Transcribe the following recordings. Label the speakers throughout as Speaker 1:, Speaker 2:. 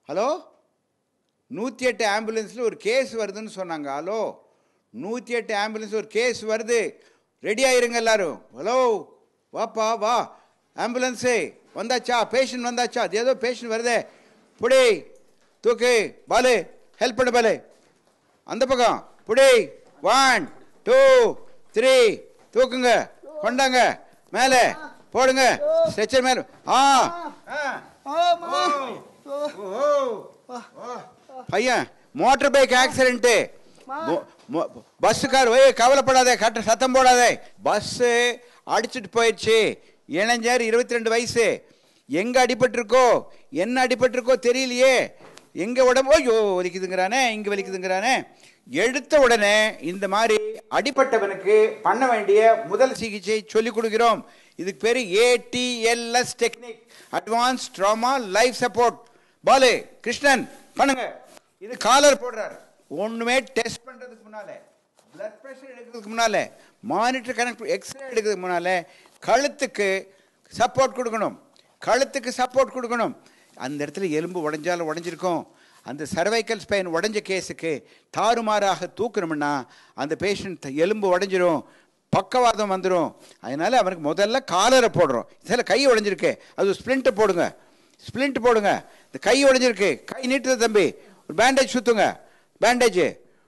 Speaker 1: hello நூற்றி எட்டு ஆம்புலன்ஸில் ஒரு கேஸ் வருதுன்னு சொன்னாங்க ஹலோ நூற்றி எட்டு ஆம்புலன்ஸ் ஒரு கேஸ் வருது ரெடி ஆயிருங்க எல்லாரும் ஹலோ வாப்பா வா ஆம்புலன்ஸு வந்தாச்சா பேஷண்ட் வந்தாச்சா அது ஏதோ பேஷண்ட் வருதே புடி தூக்கு பாலு ஹெல்ப் பண்ணு பாலு அந்த பக்கம் புடி ஒன் டூ த்ரீ தூக்குங்க கொண்டாங்க மேலே போடுங்க ஸ்ட்ரெச்சர் மேலே ஆ
Speaker 2: ஆமா
Speaker 1: பையன் மோட்டார் பைக் ஆக்சிடென்ட்டு பஸ்ஸுக்கார் ஓய் கவலைப்படாதே கட்ட சத்தம் போடாதே பஸ்ஸு அடிச்சிட்டு போயிடுச்சு இளைஞர் இருபத்தி ரெண்டு வயசு எங்கே அடிபட்டிருக்கோ என்ன அடிபட்டிருக்கோ தெரியலையே எங்கே உடம்பு ஐயோ வலிக்குதுங்கிறானே இங்கே வலிக்குதுங்கிறானே எடுத்த உடனே இந்த மாதிரி அடிபட்டவனுக்கு பண்ண வேண்டிய முதல் சிகிச்சை சொல்லிக் கொடுக்கிறோம் இதுக்கு பேர் ATLS technique advance trauma life support Balu Krishnan பண்ணுங்க இது காலர் போடுறாரு ஒண்ணுமே டெஸ்ட் பண்றதுக்கு முன்னாலே பிளட் பிரஷர் எடுக்கிறதுக்கு முன்னாலே மானிட்டர் கனெக்ட் எக்ஸ்ரே எடுக்கிறதுக்கு முன்னாலே கழுத்துக்கு சப்போர்ட் கொடுக்கணும் கழுத்துக்கு சப்போர்ட் கொடுக்கணும் அந்த இடத்துல எலும்பு உடைஞ்சாலும் உடைஞ்சிருக்கும் அந்த சர்வைக்கல் ஸ்பைன் உடைஞ்ச கேஸுக்கு தாறுமாறாக தூக்கணும்னா அந்த பேஷண்ட் எலும்பு உடைஞ்சிரும் பக்கவாதம் வந்துடும் அதனால அவனுக்கு முதல்ல காலரை போடுறோம் இதில் கை உடைஞ்சிருக்கு அது ஸ்ப்ளிண்ட்டை போடுங்க ஸ்ப்ளிண்ட் போடுங்க இந்த கை உடைஞ்சிருக்கு கை நீட்டுது தம்பி ஒரு பேண்டேஜ் சுற்றுங்க bandage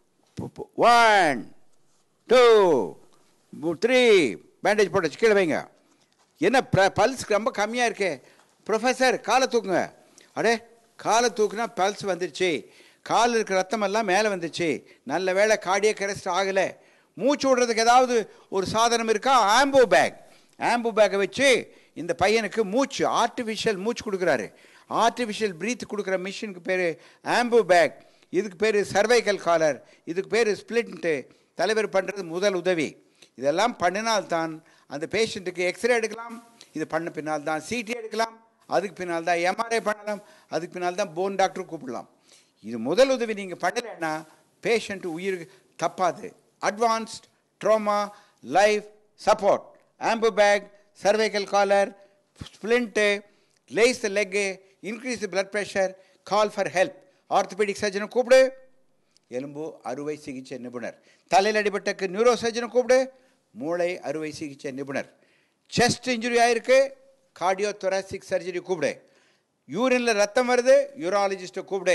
Speaker 1: one two three bandage போட்டு கீழே வைங்க என்ன பல்ஸ் ரொம்ப கம்மியாக இருக்கே ப்ரொஃபஸர் காலை தூக்குங்க அடே காலை தூக்குனா பல்ஸ் வந்துருச்சு காலில் இருக்கிற ரத்தம் எல்லாம் மேலே வந்துருச்சு நல்ல வேளை கார்டிய கரெஸ்ட் ஆகலை மூச்சு விடுறதுக்கு ஏதாவது ஒரு சாதனம் இருக்கா ஆம்போ பேக் ஆம்போ பேக்கை வச்சு இந்த பையனுக்கு மூச்சு ஆர்டிஃபிஷியல் மூச்சு கொடுக்குறாரு ஆர்டிஃபிஷியல் ப்ரீத் கொடுக்குற மிஷினுக்கு பேர் ஆம்போ பேக் இதுக்கு பேர் சர்வைக்கல் காலர் இதுக்கு பேர் ஸ்பிளிட்டு தலைவர் பண்ணுறது முதல் உதவி இதெல்லாம் பண்ணினால்தான் அந்த பேஷண்ட்டுக்கு எக்ஸ்ரே எடுக்கலாம் இது பண்ண பின்னால் தான் சிடி எடுக்கலாம் அதுக்கு பின்னால் தான் எம்ஆர்ஐ பண்ணலாம் அதுக்கு பின்னால் தான் போன் டாக்டர் கூப்பிடலாம் இது முதல் உதவி நீங்கள் பண்ணலைன்னா பேஷண்ட் உயிருக்கு தப்பாது advanced trauma life support Ambu bag cervical collar splint raise the leg increase the blood pressure call for help orthopaedic சர்ஜனை கூப்பிடு எலும்பு அறுவை சிகிச்சை நிபுணர் தலையில் அடிபட்டக்கு நியூரோ சர்ஜனை கூப்பிடு மூளை அறுவை சிகிச்சை நிபுணர் செஸ்ட் இன்ஜுரி ஆயிருக்கு கார்டியோ தொராசிக் சர்ஜரி கூப்பிடு யூரினில் ரத்தம் வருது யூராலஜிஸ்ட்டை கூப்பிடு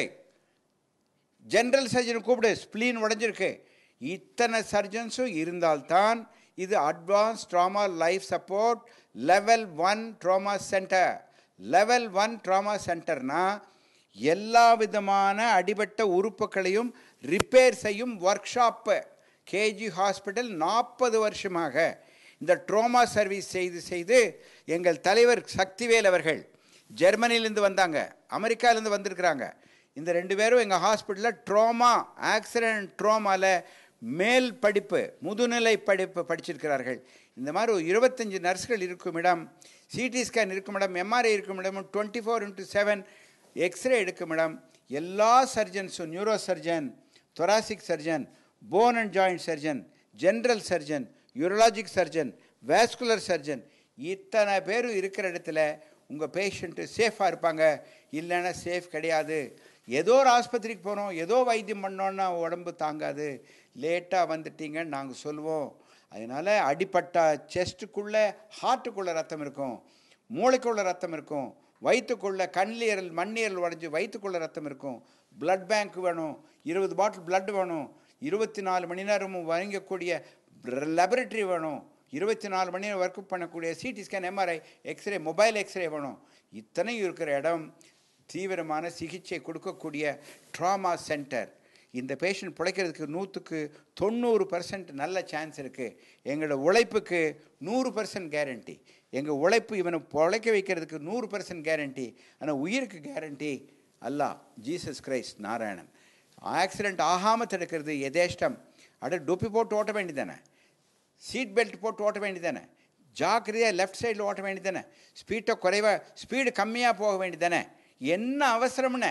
Speaker 1: ஜென்ரல் சர்ஜனை கூப்பிடு ஸ்ப்ளீன் உடைஞ்சிருக்கு இத்தனை சர்ஜன்ஸும் இருந்தால்தான் இது advance trauma life support level one trauma centre level one trauma சென்டர்னா எல்லா விதமான அடிபட்ட உறுப்புகளையும் ரிப்பேர் செய்யும் ஒர்க் ஷாப்பு கேஜி ஹாஸ்பிட்டல் நாற்பது வருஷமாக இந்த ட்ரோமா சர்வீஸ் செய்து செய்து எங்கள் தலைவர் சக்திவேல் அவர்கள் ஜெர்மனிலேருந்து வந்தாங்க அமெரிக்காவிலேருந்து வந்திருக்கிறாங்க இந்த ரெண்டு பேரும் எங்கள் ஹாஸ்பிட்டலில் ட்ரோமா ஆக்சிடென்ட் ட்ரோமாவில் மேல் படிப்பு முதுநிலை படிப்பு படிச்சிருக்கிறார்கள் இந்த மாதிரி ஒரு இருபத்தஞ்சி நர்ஸ்கள் இருக்கும் இடம் சிடி ஸ்கேன் இருக்கும் இடம் எம்ஆர்ஐ இருக்கும் இடம் twenty four into seven X-ray எடுக்கும் இடம் எல்லா சர்ஜன்ஸும் neuro surgeon thoracic surgeon bone and joint surgeon general surgeon urologic surgeon vascular surgeon இத்தனை பேரும் இருக்கிற இடத்துல உங்கள் பேஷண்ட்டு சேஃபாக இருப்பாங்க இல்லைன்னா சேஃப் கிடையாது ஏதோ ஒரு ஆஸ்பத்திரிக்கு போகிறோம் ஏதோ வைத்தியம் பண்ணோன்னா உடம்பு தாங்காது லேட்டாக வந்துட்டீங்கன்னு நாங்கள் சொல்லுவோம் அதனால் அடிப்பட்ட செஸ்ட்டுக்குள்ளே ஹார்ட்டுக்குள்ளே ரத்தம் இருக்கும் மூளைக்குள்ளே ரத்தம் இருக்கும் வயிற்றுக்குள்ளே கண்ணீரல் மண்ணீரல் உடஞ்சி வயிற்றுக்குள்ளே ரத்தம் இருக்கும் பிளட் பேங்க் வேணும் இருபது பாட்டில் பிளட் வேணும் இருபத்தி நாலு மணி நேரமும் வழங்கக்கூடிய லெபரட்டரி வேணும் இருபத்தி நாலு மணி நேரம் ஒர்க் பண்ணக்கூடிய CT scan MRI X-ray mobile X-ray வேணும் இத்தனையும் இருக்கிற இடம் தீவிரமான சிகிச்சை கொடுக்கக்கூடிய ட்ராமா சென்டர் இந்த பேஷண்ட் பிழைக்கிறதுக்கு நூற்றுக்கு தொண்ணூறு பர்சன்ட் நல்ல சான்ஸ் இருக்குது எங்களோட உழைப்புக்கு நூறு பர்சன்ட் கேரண்டி எங்கள் உழைப்பு இவனை பிழைக்க வைக்கிறதுக்கு நூறு பர்சன்ட் கேரண்டி ஆனால் உயிருக்கு guarantee Allah Jesus Christ Narayanan accident ஆகாமல் தடுக்கிறது எதேஷ்டம் அட டொப்பி போட்டு ஓட்ட வேண்டியதானே சீட் பெல்ட் போட்டு ஓட்ட வேண்டியதானே ஜாக்கிரதையாக லெஃப்ட் சைடில் ஓட்ட வேண்டியதானே ஸ்பீட்டை குறைவாக ஸ்பீடு கம்மியாக போக வேண்டியதானே என்ன அவசரம்னே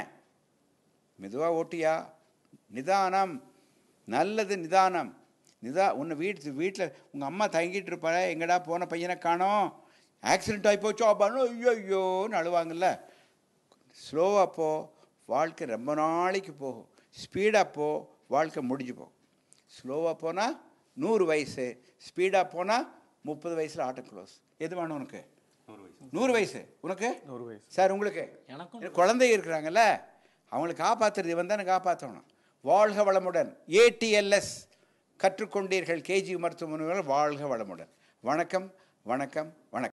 Speaker 1: மெதுவாக ஓட்டியா நிதானம் நல்லது நிதானம் நிதா உன்னை வீட்டு வீட்டில் உங்கள் அம்மா தங்கிட்டு இருப்பாரு எங்கடா போன பையனை காணோம் ஆக்சிடென்ட் ஆகி போச்சோ அப்படின்னு ஐயோ ஐயோன்னு அழுவாங்கல்ல ஸ்லோவாக போ வாழ்க்கை ரொம்ப நாளைக்கு போகும் ஸ்பீடாக போ வாழ்க்கை முடிஞ்சு போகும் ஸ்லோவாக போனால் நூறு வயசு ஸ்பீடாக போனால் முப்பது வயசில் ஆட்டம் க்ளோஸ் எது வேணும் உனக்கு நூறு வயசு உனக்கு
Speaker 3: நூறு வயசு
Speaker 1: சார் உங்களுக்கு
Speaker 4: எனக்கும்
Speaker 1: எனக்கு குழந்தைங்க இருக்கிறாங்கல்ல அவங்களை காப்பாற்றுறது இவன் தானே காப்பாற்றணும் வாழ்க வளமுடன் ஏடிஎல்எஸ் கற்றுக்கொண்டீர்கள் கேஜி மருத்துவமனைகள் வாழ்க வளமுடன் வணக்கம் வணக்கம் வணக்கம்